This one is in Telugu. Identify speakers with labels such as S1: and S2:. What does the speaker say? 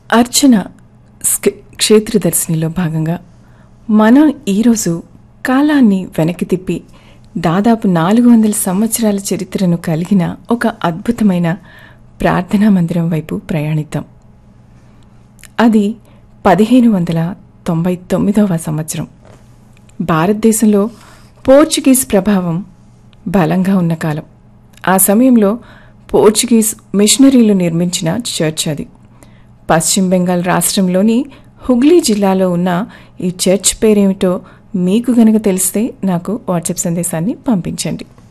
S1: అర్చన స్క- క్షేత్రదర్శినిలో భాగంగా మనం ఈరోజు కాలాన్ని వెనక్కి తిప్పి దాదాపు నాలుగు వందల సంవత్సరాల చరిత్రను కలిగిన ఒక అద్భుతమైన ప్రార్థనా మందిరం వైపు ప్రయాణిద్దాం అది పదిహేను వందల తొంభై తొమ్మిదవ సంవత్సరం భారతదేశంలో పోర్చుగీస్ ప్రభావం బలంగా ఉన్న కాలం ఆ సమయంలో పోర్చుగీస్ మిషనరీలు నిర్మించిన చర్చ్ అది పశ్చిమ బెంగాల్ రాష్ట్రంలోని హుగ్లీ జిల్లాలో ఉన్న ఈ చర్చ్ పేరేమిటో మీకు గనక తెలిస్తే నాకు వాట్సాప్ సందేశాన్ని పంపించండి